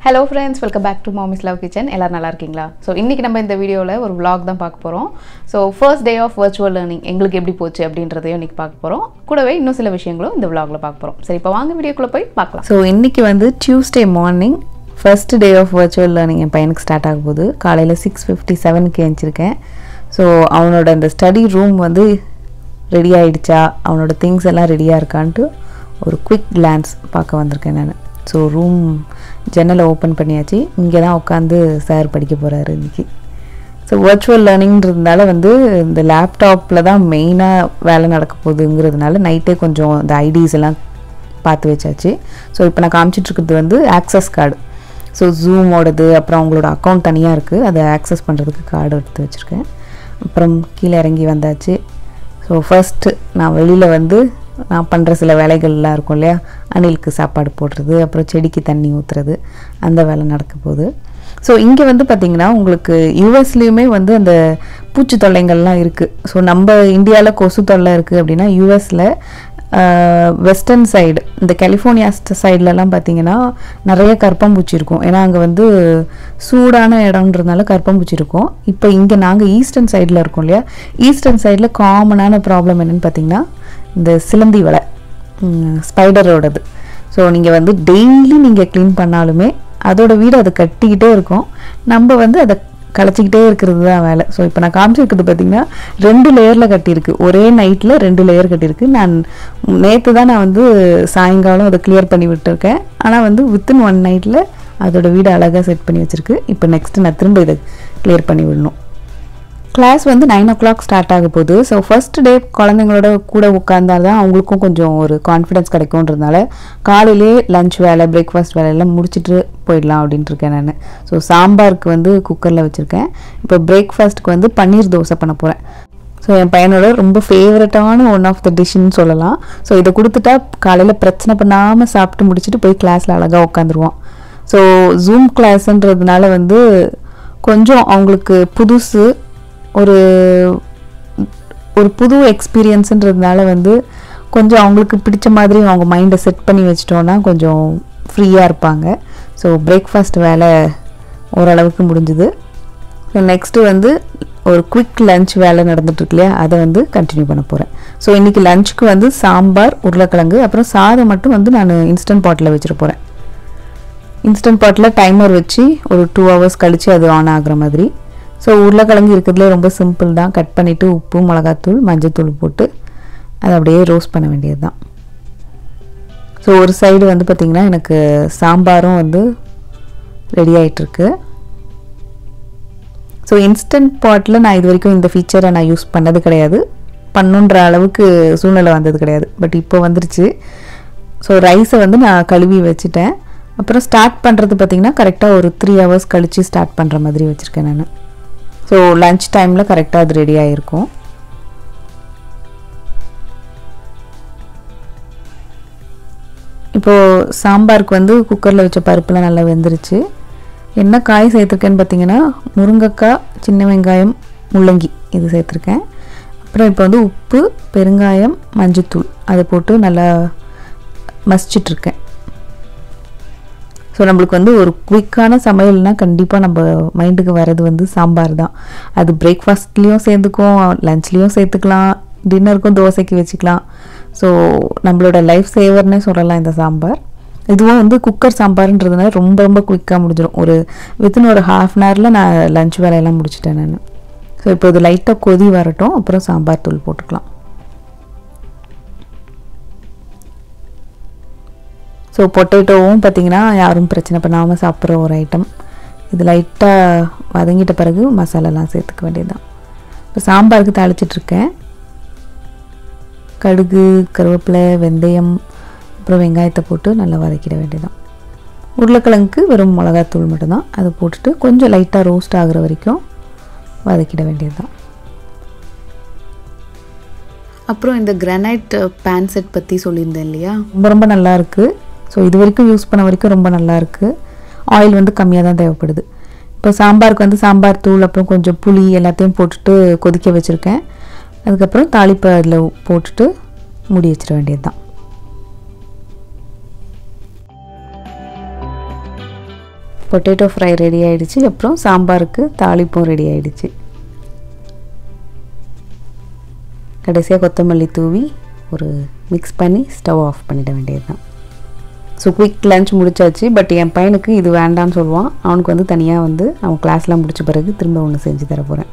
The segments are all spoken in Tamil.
hello friends welcome back to Mami's love kitchen எல்லோரும் நல்லா இருக்கீங்களா ஸோ இன்றைக்கி நம்ம இந்த வீடியோவில் ஒரு vlog தான் பார்க்க போகிறோம் so first day of virtual learning எங்களுக்கு எப்படி போச்சு அப்படின்றதையும் இன்றைக்கி பார்க்க போகிறோம் கூடவே இன்னும் சில விஷயங்களும் இந்த vlogல பார்க்க போகிறோம் சரி இப்போ வாங்க வீடியோக்குள்ளே போய் பார்க்கலாம் ஸோ இன்றைக்கி வந்து Tuesday morning first day of virtual learning என் பையனுக்கு ஸ்டார்ட் ஆக போகுது காலையில் சிக்ஸ் ஃபிஃப்டி செவனுக்கு எழுந்திருக்கேன் ஸோ அவனோட அந்த ஸ்டடி ரூம் வந்து ரெடி ஆயிடுச்சா அவனோட திங்ஸ் எல்லாம் ரெடியாக இருக்கான்ட்டு ஒரு குவிக் கிளான்ஸ் பார்க்க வந்திருக்கேன் நான் ஸோ ரூம் ஜன்னலை ஓப்பன் பண்ணியாச்சு இங்கே தான் உட்காந்து சார் படிக்க போகிறாரு இன்னைக்கு ஸோ வர்ச்சுவல் லேர்னிங்கிறதுனால வந்து இந்த லேப்டாப்பில் தான் மெயினாக வேலை நடக்க போகுதுங்கிறதுனால நைட்டே கொஞ்சம் இந்த ஐடிஸ் எல்லாம் பார்த்து வச்சாச்சு ஸோ இப்போ நான் காமிச்சிட்டு இருக்கிறது வந்து ஆக்சஸ் கார்டு ஸோ ஜூமோடது அப்புறம் அவங்களோட அக்கௌண்ட் தனியாக இருக்குது அதை ஆக்சஸ் பண்ணுறதுக்கு கார்டு எடுத்து வச்சுருக்கேன் அப்புறம் கீழே இறங்கி வந்தாச்சு ஸோ ஃபர்ஸ்ட்டு நான் வெளியில் வந்து நான் பண்ணுற சில வேலைகள்லாம் இருக்கும் இல்லையா அணிலுக்கு சாப்பாடு போடுறது அப்புறம் செடிக்கு தண்ணி ஊற்றுறது அந்த வேலை நடக்க போகுது ஸோ இங்கே வந்து பார்த்திங்கன்னா உங்களுக்கு யூஎஸ்லேயுமே வந்து அந்த பூச்சி தொல்லைங்கள்லாம் இருக்குது ஸோ நம்ம இந்தியாவில் கொசு தொல்லை இருக்குது அப்படின்னா யூஎஸில் வெஸ்டர்ன் சைடு இந்த கலிஃபோர்னியா சைட்லலாம் பார்த்தீங்கன்னா நிறைய கற்பம்பூச்சி இருக்கும் ஏன்னா அங்கே வந்து சூடான இடம்ன்றதுனால கற்பம்பூச்சி இருக்கும் இப்போ இங்கே நாங்கள் ஈஸ்டர்ன் சைடில் இருக்கோம் இல்லையா ஈஸ்டர்ன் சைடில் காமனான ப்ராப்ளம் என்னென்னு பார்த்தீங்கன்னா இந்த சிலந்தி வலை ஸ்பைடரோடது ஸோ நீங்கள் வந்து டெய்லி நீங்கள் க்ளீன் பண்ணாலுமே அதோட வீடு அது கட்டிக்கிட்டே இருக்கும் நம்ம வந்து அதை களைச்சிக்கிட்டே இருக்கிறது தான் வேலை ஸோ இப்போ நான் காமிச்சிருக்கிறது பார்த்தீங்கன்னா ரெண்டு லேயரில் கட்டியிருக்கு ஒரே நைட்டில் ரெண்டு லேயர் கட்டியிருக்கு நான் நேற்று தான் நான் வந்து சாயங்காலம் அதை கிளியர் பண்ணி விட்டுருக்கேன் ஆனால் வந்து வித்தின் ஒன் நைட்டில் அதோட வீடு அழகாக செட் பண்ணி வச்சுருக்கு இப்போ நெக்ஸ்ட்டு நான் திரும்ப இதை கிளியர் பண்ணி விடணும் கிளாஸ் வந்து நைன் ஓ கிளாக் ஸ்டார்ட் ஆக போகுது ஸோ ஃபர்ஸ்ட் டே குழந்தைங்களோட கூட உட்காந்தா தான் அவங்களுக்கும் கொஞ்சம் ஒரு கான்ஃபிடன்ஸ் கிடைக்கும்ன்றதுனால காலையிலே லஞ்ச் வேலை பிரேக்ஃபாஸ்ட் வேலையெல்லாம் முடிச்சுட்டு போயிடலாம் அப்படின்ட்டு இருக்கேன் நான் ஸோ சாம்பாருக்கு வந்து குக்கரில் வச்சுருக்கேன் இப்போ பிரேக்ஃபாஸ்ட்டுக்கு வந்து பன்னீர் தோசை பண்ண போகிறேன் ஸோ என் பையனோட ரொம்ப ஃபேவரட்டான ஒன் ஆஃப் த டிஷ்ஷுன்னு சொல்லலாம் ஸோ இதை கொடுத்துட்டா காலையில் பிரச்சனை பண்ணாமல் சாப்பிட்டு முடிச்சுட்டு போய் கிளாஸில் அழகாக உட்காந்துருவான் ஸோ ஜூம் கிளாஸ்ன்றதுனால வந்து கொஞ்சம் அவங்களுக்கு புதுசு ஒரு ஒரு புது எக்ஸ்பீரியன்ஸுன்றதுனால வந்து கொஞ்சம் அவங்களுக்கு பிடிச்ச மாதிரி அவங்க மைண்டை செட் பண்ணி வச்சிட்டோன்னா கொஞ்சம் ஃப்ரீயாக இருப்பாங்க ஸோ பிரேக்ஃபாஸ்ட் வேலை ஓரளவுக்கு முடிஞ்சுது ஸோ நெக்ஸ்ட்டு வந்து ஒரு குவிக் லஞ்ச் வேலை நடந்துட்டுருக்கு இல்லையா அதை வந்து கண்டினியூ பண்ண போகிறேன் ஸோ இன்றைக்கி லஞ்சுக்கு வந்து சாம்பார் உருளைக்கிழங்கு அப்புறம் சாதம் மட்டும் வந்து நான் இன்ஸ்டன்ட் பாட்டில் வச்சுட்டு போகிறேன் இன்ஸ்டன்ட் பாட்டில் டைமர் வச்சு ஒரு டூ ஹவர்ஸ் கழித்து அது ஆன் ஆகுற மாதிரி ஸோ உருளைக்கிழங்கு இருக்கிறதுலே ரொம்ப சிம்பிள் தான் கட் பண்ணிவிட்டு உப்பு மிளகாத்தூள் மஞ்சத்தூள் போட்டு அதை அப்படியே ரோஸ்ட் பண்ண வேண்டியது தான் ஸோ ஒரு சைடு வந்து பார்த்திங்கன்னா எனக்கு சாம்பாரும் வந்து ரெடி ஆகிட்டுருக்கு ஸோ இன்ஸ்டன்ட் பாட்டில் நான் இது வரைக்கும் இந்த ஃபீச்சரை நான் யூஸ் பண்ணது கிடையாது பண்ணுன்ற அளவுக்கு சூழ்நிலை வந்தது கிடையாது பட் இப்போ வந்துருச்சு ஸோ ரைஸை வந்து நான் கழுவி வச்சுட்டேன் அப்புறம் ஸ்டார்ட் பண்ணுறது பார்த்திங்கன்னா கரெக்டாக ஒரு த்ரீ ஹவர்ஸ் கழித்து ஸ்டார்ட் பண்ணுற மாதிரி வச்சுருக்கேன் நான் ஸோ லன்ச் டைமில் கரெக்டாக அது ரெடி ஆகிருக்கும் இப்போது சாம்பாருக்கு வந்து குக்கரில் வச்ச பருப்புலாம் நல்லா வெந்துருச்சு என்ன காய் சேர்த்துருக்கேன்னு பார்த்தீங்கன்னா முருங்கைக்காய் சின்ன வெங்காயம் முள்ளங்கி இது சேர்த்துருக்கேன் அப்புறம் இப்போ வந்து உப்பு பெருங்காயம் மஞ்சத்தூள் அதை போட்டு நல்லா மசிச்சிட்ருக்கேன் ஸோ நம்மளுக்கு வந்து ஒரு குயிக்கான சமையல்னால் கண்டிப்பாக நம்ம மைண்டுக்கு வர்றது வந்து சாம்பார் தான் அது பிரேக்ஃபாஸ்ட்லேயும் சேர்ந்துக்கும் லஞ்ச்லேயும் சேர்த்துக்கலாம் டின்னருக்கும் தோசைக்கு வச்சுக்கலாம் ஸோ நம்மளோட லைஃப் சேவர்னே சொல்லலாம் இந்த சாம்பார் இதுவும் வந்து குக்கர் சாம்பார்ன்றதுனால ரொம்ப ரொம்ப குயிக்காக முடிஞ்சிடும் ஒரு வித்தின் ஒரு ஹாஃப் அன் ஹவரில் நான் லஞ்ச் வேலையெல்லாம் முடிச்சிட்டேன் நான் ஸோ இப்போ இது லைட்டாக கொதி வரட்டும் அப்புறம் சாம்பார் தூள் போட்டுக்கலாம் ஸோ பொட்டேட்டோவும் பார்த்திங்கன்னா யாரும் பிரச்சனை பண்ணாமல் சாப்பிட்ற ஒரு ஐட்டம் இது லைட்டாக வதங்கிட்ட பிறகு மசாலாலாம் சேர்த்துக்க வேண்டியது தான் இப்போ சாம்பாருக்கு தாளிச்சிட்ருக்கேன் கடுகு கருவேப்பிலை வெந்தயம் அப்புறம் வெங்காயத்தை போட்டு நல்லா வதக்கிட வேண்டியதான் உருளைக்கிழங்குக்கு வெறும் மிளகாத்தூள் மட்டும்தான் அதை போட்டுட்டு கொஞ்சம் லைட்டாக ரோஸ்ட் ஆகுற வரைக்கும் வதக்கிட வேண்டியது தான் அப்புறம் இந்த கிரானைட் பேன் செட் பற்றி சொல்லியிருந்தேன் இல்லையா ரொம்ப ரொம்ப நல்லா இருக்குது ஸோ இது வரைக்கும் யூஸ் பண்ண வரைக்கும் ரொம்ப நல்லா இருக்குது ஆயில் வந்து கம்மியாக தான் தேவைப்படுது இப்போ சாம்பாருக்கு வந்து சாம்பார் தூள் அப்புறம் கொஞ்சம் புளி எல்லாத்தையும் போட்டுட்டு கொதிக்க வச்சுருக்கேன் அதுக்கப்புறம் தாளிப்பை அதில் போட்டுட்டு மூடி வச்சிட வேண்டியது தான் பொட்டேட்டோ ஃப்ரை ரெடி ஆயிடுச்சு அப்புறம் சாம்பாருக்கு தாளிப்பும் ரெடி ஆயிடுச்சு கடைசியாக கொத்தமல்லி தூவி ஒரு மிக்ஸ் பண்ணி ஸ்டவ் ஆஃப் பண்ணிட வேண்டியது தான் ஸோ குயிக் லஞ்ச் முடிச்சாச்சு பட் என் பையனுக்கு இது வேண்டாம்னு சொல்லுவான் அவனுக்கு வந்து தனியாக வந்து அவன் கிளாஸ்லாம் முடிச்ச பிறகு திரும்ப ஒன்று செஞ்சு தர போகிறேன்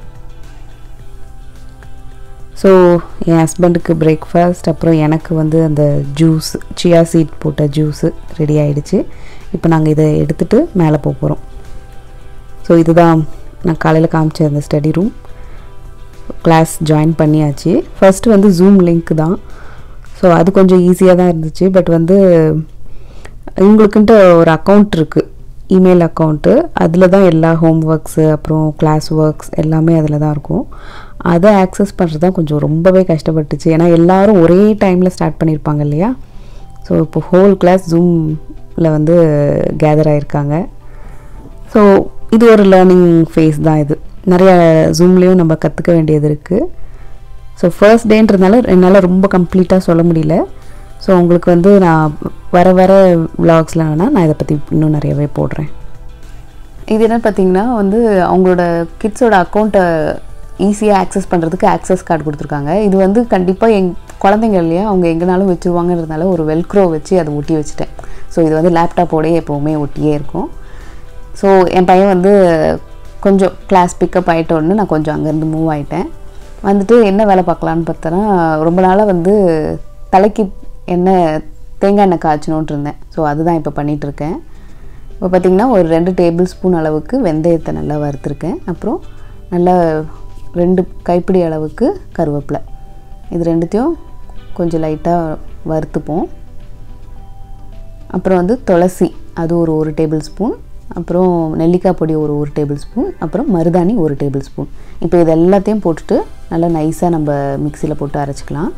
ஸோ என் ஹஸ்பண்டுக்கு பிரேக்ஃபாஸ்ட் அப்புறம் எனக்கு வந்து அந்த ஜூஸ் சியா சீட் போட்ட ஜூஸு ரெடி ஆயிடுச்சு இப்போ நாங்கள் இதை எடுத்துகிட்டு மேலே போக போகிறோம் ஸோ இதுதான் நான் காலையில் காமிச்ச அந்த ஸ்டடி ரூம் கிளாஸ் ஜாயின் பண்ணியாச்சு ஃபஸ்ட்டு வந்து ஜூம் லிங்க் தான் ஸோ அது கொஞ்சம் ஈஸியாக தான் இருந்துச்சு பட் வந்து இவங்களுக்குன்ட்டு ஒரு அக்கௌண்ட் இருக்குது இமெயில் அக்கௌண்ட்டு அதில் தான் எல்லா ஹோம் ஒர்க்ஸு அப்புறம் கிளாஸ் ஒர்க்ஸ் எல்லாமே அதில் தான் இருக்கும் அதை ஆக்சஸ் பண்ணுறது தான் கொஞ்சம் ரொம்பவே கஷ்டப்பட்டுச்சு ஏன்னா எல்லாரும் ஒரே டைமில் ஸ்டார்ட் பண்ணியிருப்பாங்க இல்லையா ஸோ இப்போ ஹோல் கிளாஸ் ஜூமில் வந்து கேதர் ஆகிருக்காங்க ஸோ இது ஒரு லேர்னிங் ஃபேஸ் தான் இது நிறைய ஜூம்லேயும் நம்ம கற்றுக்க வேண்டியது இருக்குது ஸோ ஃபர்ஸ்ட் டேன்றதுனால என்னால் ரொம்ப கம்ப்ளீட்டாக சொல்ல முடியல ஸோ உங்களுக்கு வந்து நான் வர வர விலாக்ஸில் வேணால் நான் இதை பற்றி இன்னும் நிறையவே போடுறேன் இது என்ன பார்த்தீங்கன்னா வந்து அவங்களோட கிட்ஸோட அக்கௌண்ட்டை ஈஸியாக ஆக்சஸ் பண்ணுறதுக்கு ஆக்சஸ் கார்டு கொடுத்துருக்காங்க இது வந்து கண்டிப்பாக எங் குழந்தைங்க இல்லையா அவங்க எங்கேனாலும் வச்சுருவாங்கன்றதுனால ஒரு வெல்க்ரோ வச்சு அதை ஒட்டி வச்சுட்டேன் ஸோ இது வந்து லேப்டாப்போடயே எப்போவுமே ஒட்டியே இருக்கும் ஸோ என் பையன் வந்து கொஞ்சம் கிளாஸ் பிக்கப் ஆகிட்டோன்னு நான் கொஞ்சம் அங்கேருந்து மூவ் ஆகிட்டேன் வந்துட்டு என்ன வேலை பார்க்கலான்னு பார்த்தோன்னா ரொம்ப நாளாக வந்து தலைக்கு எண்ணெய் தேங்காய் எண்ணெய் காய்ச்சணுன்ட்டு இருந்தேன் ஸோ அதுதான் இப்போ பண்ணிகிட்ருக்கேன் இப்போ பார்த்திங்கன்னா ஒரு ரெண்டு டேபிள் ஸ்பூன் அளவுக்கு வெந்தயத்தை நல்லா வறுத்துருக்கேன் அப்புறம் நல்லா ரெண்டு கைப்பிடி அளவுக்கு கருவேப்பிலை இது ரெண்டுத்தையும் கொஞ்சம் லைட்டாக வறுத்துப்போம் அப்புறம் வந்து துளசி அது ஒரு ஒரு டேபிள் ஸ்பூன் அப்புறம் நெல்லிக்காய் பொடி ஒரு ஒரு டேபிள் ஸ்பூன் அப்புறம் மருதாணி ஒரு டேபிள் ஸ்பூன் இப்போ இது எல்லாத்தையும் போட்டுட்டு நல்லா நைஸாக நம்ம மிக்சியில் போட்டு அரைச்சிக்கலாம்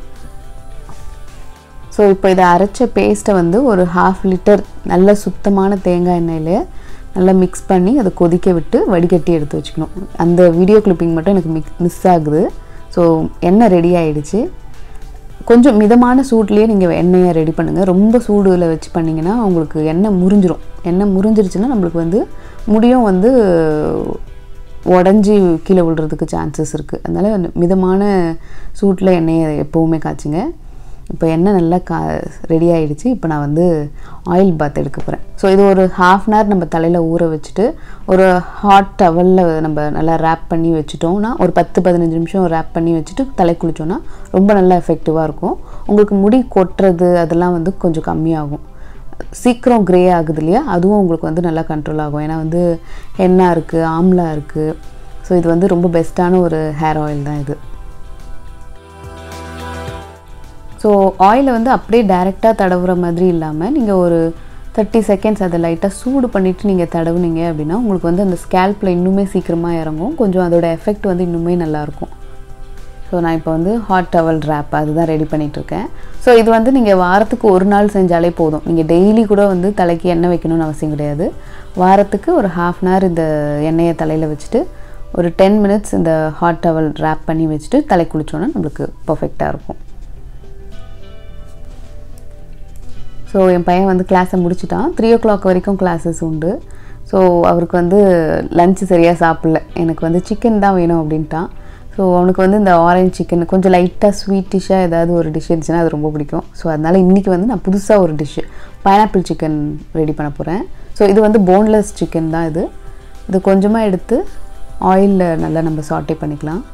ஸோ இப்போ இதை அரைச்ச பேஸ்ட்டை வந்து ஒரு ஹாஃப் லிட்டர் நல்ல சுத்தமான தேங்காய் எண்ணெயில் நல்லா மிக்ஸ் பண்ணி அதை கொதிக்க விட்டு வடிகட்டி எடுத்து வச்சுக்கணும் அந்த வீடியோ கிளிப்பிங் மட்டும் எனக்கு மிக் மிஸ் ஆகுது ஸோ எண்ணெய் ரெடி ஆகிடுச்சு கொஞ்சம் மிதமான சூட்லேயே நீங்கள் எண்ணெயை ரெடி பண்ணுங்கள் ரொம்ப சூடில் வச்சு பண்ணிங்கன்னா உங்களுக்கு எண்ணெய் முறிஞ்சிரும் எண்ணெய் முறிஞ்சிருச்சுன்னா நம்மளுக்கு வந்து முடியும் வந்து உடஞ்சி கீழே விழுறதுக்கு சான்சஸ் இருக்குது அதனால் மிதமான சூட்டில் எண்ணெயை எப்போவுமே காய்ச்சுங்க இப்போ எண்ணெய் நல்லா கா ரெடி ஆகிடுச்சு இப்போ நான் வந்து ஆயில் பாத் எடுக்க போகிறேன் ஸோ இது ஒரு ஹாஃப் அன் ஹவர் நம்ம தலையில் ஊற வச்சுட்டு ஒரு ஹாட் டவலில் நம்ம நல்லா ரேப் பண்ணி வச்சுட்டோம்னா ஒரு பத்து பதினஞ்சு நிமிஷம் ரேப் பண்ணி வச்சுட்டு தலை குளித்தோன்னா ரொம்ப நல்லா எஃபெக்டிவாக இருக்கும் உங்களுக்கு முடி கொட்டுறது அதெல்லாம் வந்து கொஞ்சம் கம்மியாகும் சீக்கிரம் க்ரே ஆகுது இல்லையா அதுவும் உங்களுக்கு வந்து நல்லா கண்ட்ரோல் ஆகும் ஏன்னா வந்து எண்ணெய் இருக்குது ஆம்லா இருக்குது ஸோ இது வந்து ரொம்ப பெஸ்ட்டான ஒரு ஹேர் ஆயில் தான் இது ஸோ ஆயிலை வந்து அப்படியே டைரெக்டாக தடவுற மாதிரி இல்லாமல் நீங்கள் ஒரு தேர்ட்டி செகண்ட்ஸ் அதை லைட்டாக சூடு பண்ணிவிட்டு நீங்கள் தடவுனீங்க அப்படின்னா உங்களுக்கு வந்து அந்த ஸ்கேல்பில் இன்னுமே சீக்கிரமாக இறங்கும் கொஞ்சம் அதோட எஃபெக்ட் வந்து இன்னுமே நல்லாயிருக்கும் ஸோ நான் இப்போ வந்து ஹாட் டவல் ரேப் அதுதான் ரெடி பண்ணிகிட்ருக்கேன் ஸோ இது வந்து நீங்கள் வாரத்துக்கு ஒரு நாள் செஞ்சாலே போதும் நீங்கள் டெய்லி கூட வந்து தலைக்கு எண்ணெய் வைக்கணும்னு அவசியம் கிடையாது வாரத்துக்கு ஒரு ஹாஃப் அன் ஹவர் இந்த எண்ணெயை தலையில் வச்சுட்டு ஒரு டென் மினிட்ஸ் இந்த ஹாட் டவல் ரேப் பண்ணி வச்சுட்டு தலை குளிச்சோன்னா நம்மளுக்கு பர்ஃபெக்டாக இருக்கும் ஸோ என் பையன் வந்து கிளாஸை முடிச்சுட்டான் த்ரீ ஓ கிளாக் வரைக்கும் கிளாஸஸ் உண்டு ஸோ அவருக்கு வந்து லஞ்சு சரியாக சாப்பிடல எனக்கு வந்து சிக்கன் தான் வேணும் அப்படின்ட்டான் ஸோ அவனுக்கு வந்து இந்த ஆரஞ்ச் சிக்கன் கொஞ்சம் லைட்டாக ஸ்வீட்டிஷாக ஏதாவது ஒரு டிஷ் இருந்துச்சுன்னா அது ரொம்ப பிடிக்கும் ஸோ அதனால் இன்றைக்கி வந்து நான் புதுசாக ஒரு டிஷ்ஷு பைனாப்பிள் சிக்கன் ரெடி பண்ண போகிறேன் ஸோ இது வந்து போன்லெஸ் சிக்கன் தான் இது இது கொஞ்சமாக எடுத்து ஆயிலில் நல்லா நம்ம சாட்டே பண்ணிக்கலாம்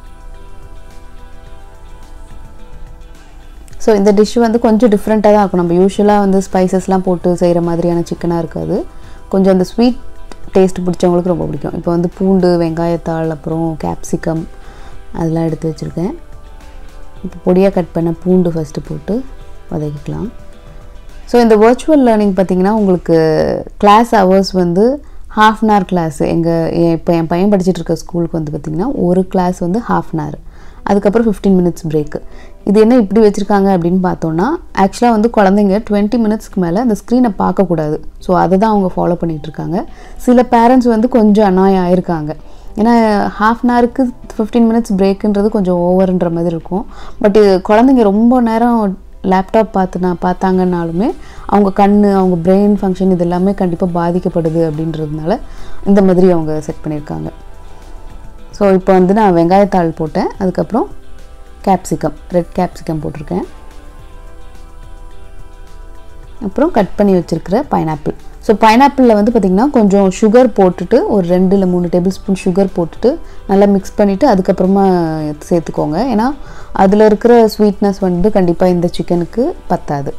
ஸோ இந்த டிஷ் வந்து கொஞ்சம் டிஃப்ரெண்ட்டாக தான் இருக்கும் நம்ம யூஸ்வலாக வந்து ஸ்பைசஸ்லாம் போட்டு செய்கிற மாதிரியான சிக்கனாக இருக்காது கொஞ்சம் அந்த ஸ்வீட் டேஸ்ட் பிடிச்சவங்களுக்கு ரொம்ப பிடிக்கும் இப்போ வந்து பூண்டு வெங்காயத்தாள் அப்புறம் கேப்சிகம் அதெல்லாம் எடுத்து வச்சுருக்கேன் இப்போ பொடியாக கட் பண்ண பூண்டு ஃபஸ்ட்டு போட்டு வதக்கிக்கலாம் ஸோ இந்த வர்ச்சுவல் லேர்னிங் பார்த்திங்கன்னா உங்களுக்கு கிளாஸ் ஹவர்ஸ் வந்து ஹாஃப் அன் ஹவர் கிளாஸ் எங்கள் இப்போ என் பையன் படிச்சுட்டு இருக்க ஸ்கூலுக்கு வந்து பார்த்திங்கன்னா ஒரு கிளாஸ் வந்து ஹாஃப் அன் ஹவர் அதுக்கப்புறம் ஃபிஃப்டீன் மினிட்ஸ் பிரேக்கு இது என்ன இப்படி வச்சுருக்காங்க அப்படின்னு பார்த்தோன்னா ஆக்சுவலாக வந்து குழந்தைங்க டுவெண்ட்டி மினிட்ஸ்க்கு மேலே அந்த ஸ்க்ரீனை பார்க்கக்கூடாது ஸோ அதை தான் அவங்க ஃபாலோ பண்ணிகிட்ருக்காங்க சில பேரண்ட்ஸ் வந்து கொஞ்சம் அனாயம் ஆயிருக்காங்க ஏன்னா ஹாஃப் அன் ஹவருக்கு ஃபிஃப்டீன் மினிட்ஸ் பிரேக்குன்றது கொஞ்சம் ஓவர்ன்ற மாதிரி இருக்கும் பட் குழந்தைங்க ரொம்ப நேரம் லேப்டாப் பார்த்து நான் பார்த்தாங்கன்னாலுமே அவங்க கண் அவங்க பிரெயின் ஃபங்க்ஷன் இது எல்லாமே கண்டிப்பாக பாதிக்கப்படுது அப்படின்றதுனால இந்த மாதிரி அவங்க செட் பண்ணியிருக்காங்க ஸோ இப்போ வந்து நான் வெங்காயத்தாள் போட்டேன் அதுக்கப்புறம் கேப்சிகம் ரெட் கேப்சிகம் போட்டிருக்கேன் அப்புறம் கட் பண்ணி வச்சுருக்கிற பைனாப்பிள் ஸோ பைனாப்பிளில் வந்து பார்த்திங்கன்னா கொஞ்சம் சுகர் போட்டுட்டு ஒரு ரெண்டு இல்லை மூணு டேபிள் ஸ்பூன் சுகர் போட்டுட்டு நல்லா மிக்ஸ் பண்ணிவிட்டு அதுக்கப்புறமா சேர்த்துக்கோங்க ஏன்னா அதில் இருக்கிற ஸ்வீட்னஸ் வந்து கண்டிப்பாக இந்த சிக்கனுக்கு பத்தாது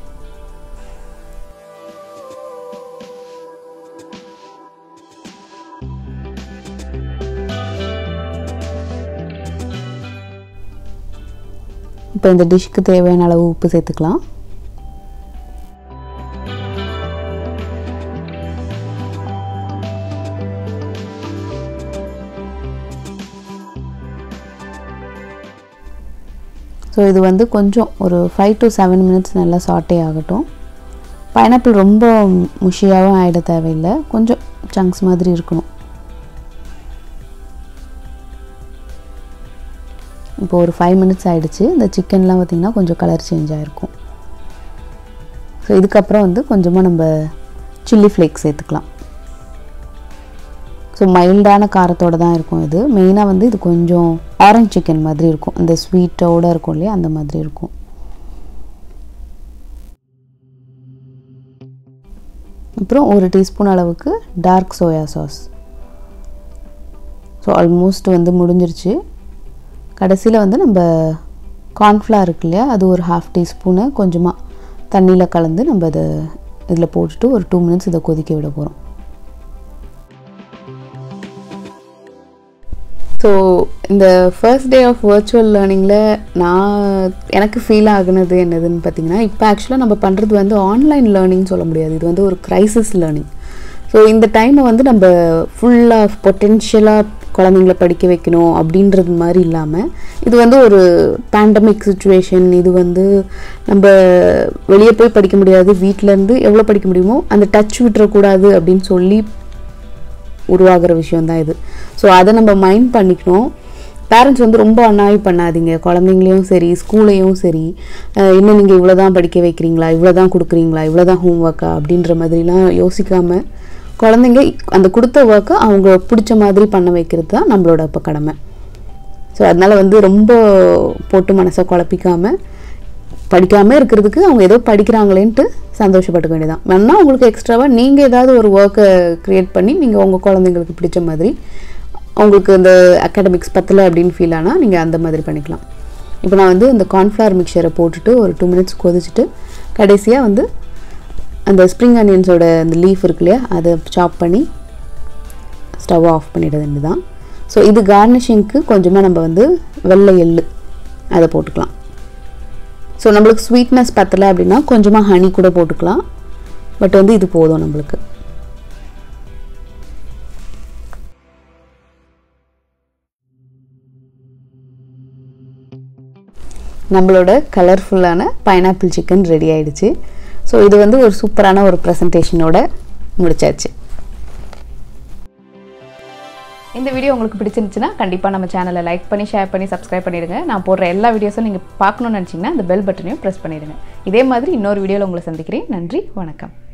இப்போ இந்த டிஷ்க்கு தேவையான அளவு உப்பு சேர்த்துக்கலாம் ஸோ இது வந்து கொஞ்சம் ஒரு ஃபைவ் டு செவன் மினிட்ஸ் நல்லா சாட்டே ஆகட்டும் பைனாப்பிள் ரொம்ப முஷியாகவும் ஆகிட தேவையில்லை கொஞ்சம் சங்க்ஸ் மாதிரி இருக்கணும் இப்போ ஒரு ஃபைவ் மினிட்ஸ் ஆகிடுச்சு இந்த சிக்கன்லாம் பார்த்திங்கன்னா கொஞ்சம் கலர் சேஞ்ச் ஆகிருக்கும் ஸோ இதுக்கப்புறம் வந்து கொஞ்சமாக நம்ம சில்லி ஃப்ளேக்ஸ் சேர்த்துக்கலாம் ஸோ மைல்டான காரத்தோடு தான் இருக்கும் இது மெயினாக வந்து இது கொஞ்சம் ஆரஞ்ச் சிக்கன் மாதிரி இருக்கும் அந்த ஸ்வீட்டோடு இருக்கும் இல்லையா அந்த மாதிரி இருக்கும் அப்புறம் ஒரு டீஸ்பூன் அளவுக்கு dark soya sauce so almost வந்து முடிஞ்சிருச்சு கடைசியில் வந்து நம்ம கார்ன்ஃப்ளவர் இருக்கு இல்லையா அது ஒரு ஹாஃப் டீஸ்பூனு கொஞ்சமாக தண்ணியில் கலந்து நம்ம அதை இதில் போட்டுட்டு ஒரு டூ மினிட்ஸ் இதை கொதிக்க விட போகிறோம் ஸோ இந்த ஃபர்ஸ்ட் டே ஆஃப் வர்ச்சுவல் லேர்னிங்கில் நான் எனக்கு ஃபீல் ஆகுனது என்னதுன்னு பார்த்தீங்கன்னா இப்போ ஆக்சுவலாக நம்ம பண்ணுறது வந்து ஆன்லைன் லேர்னிங் சொல்ல முடியாது இது வந்து ஒரு க்ரைசிஸ் லேர்னிங் ஸோ இந்த டைமை வந்து நம்ம ஃபுல்லாக பொட்டென்ஷியலாக குழந்தைங்கள படிக்க வைக்கணும் அப்படின்றது மாதிரி இல்லாமல் இது வந்து ஒரு பேண்டமிக் சுச்சுவேஷன் இது வந்து நம்ம வெளியே போய் படிக்க முடியாது வீட்டிலேருந்து எவ்வளோ படிக்க முடியுமோ அந்த டச் விட்டுறக்கூடாது அப்படின்னு சொல்லி உருவாகிற விஷயந்தான் இது ஸோ அதை நம்ம மைண்ட் பண்ணிக்கணும் பேரண்ட்ஸ் வந்து ரொம்ப அன்னாய் பண்ணாதீங்க குழந்தைங்களையும் சரி ஸ்கூலையும் சரி இன்னும் நீங்கள் இவ்வளோ தான் படிக்க வைக்கிறீங்களா இவ்வளோ தான் கொடுக்குறீங்களா இவ்வளோ தான் ஹோம் ஒர்க்கா அப்படின்ற மாதிரிலாம் யோசிக்காமல் குழந்தைங்க அந்த கொடுத்த ஒர்க்கை அவங்க பிடிச்ச மாதிரி பண்ண வைக்கிறது தான் நம்மளோட இப்போ கடமை ஸோ அதனால் வந்து ரொம்ப போட்டு மனசை குழப்பிக்காமல் படிக்காமல் இருக்கிறதுக்கு அவங்க ஏதோ படிக்கிறாங்களேன்ட்டு சந்தோஷப்பட்டுக்க வேண்டியதான் வேணா உங்களுக்கு எக்ஸ்ட்ராவாக நீங்கள் ஏதாவது ஒரு ஒர்க்கை க்ரியேட் பண்ணி நீங்கள் உங்கள் குழந்தைங்களுக்கு பிடிச்ச மாதிரி உங்களுக்கு இந்த அகாடமிக்ஸ் பத்தலை அப்படின்னு ஃபீல் ஆனால் நீங்கள் அந்த மாதிரி பண்ணிக்கலாம் இப்போ நான் வந்து இந்த கார்ன்ஃப்ளவர் மிக்சரை போட்டுட்டு ஒரு டூ மினிட்ஸ் கொதிச்சுட்டு கடைசியாக வந்து அந்த ஸ்ப்ரிங் ஆனியன்ஸோட அந்த லீஃப் இருக்கு இல்லையா அதை சாப் பண்ணி ஸ்டவ் ஆஃப் பண்ணிட வேண்டியதான் ஸோ இது கார்னிஷிங்க்கு கொஞ்சமாக நம்ம வந்து வெள்ளை எள்ளு அதை போட்டுக்கலாம் ஸோ நம்மளுக்கு ஸ்வீட்னஸ் பத்தலை அப்படின்னா கொஞ்சமாக ஹனி கூட போட்டுக்கலாம் பட் வந்து இது போதும் நம்மளுக்கு நம்மளோட கலர்ஃபுல்லான பைனாப்பிள் சிக்கன் ரெடி ஆயிடுச்சு ஸோ இது வந்து ஒரு சூப்பரான ஒரு ப்ரெசன்டேஷனோட முடிச்சாச்சு இந்த வீடியோ உங்களுக்கு பிடிச்சிருந்துச்சுன்னா கண்டிப்பாக நம்ம சேனலை லைக் பண்ணி ஷேர் பண்ணி சப்ஸ்கிரைப் பண்ணிடுங்க நான் போடுற எல்லா வீடியோஸும் நீங்கள் பார்க்கணும்னு நினச்சிங்கன்னா அந்த பெல் பட்டனையும் ப்ரெஸ் பண்ணிடுங்க இதே மாதிரி இன்னொரு வீடியோவில் உங்களை சந்திக்கிறேன் நன்றி வணக்கம்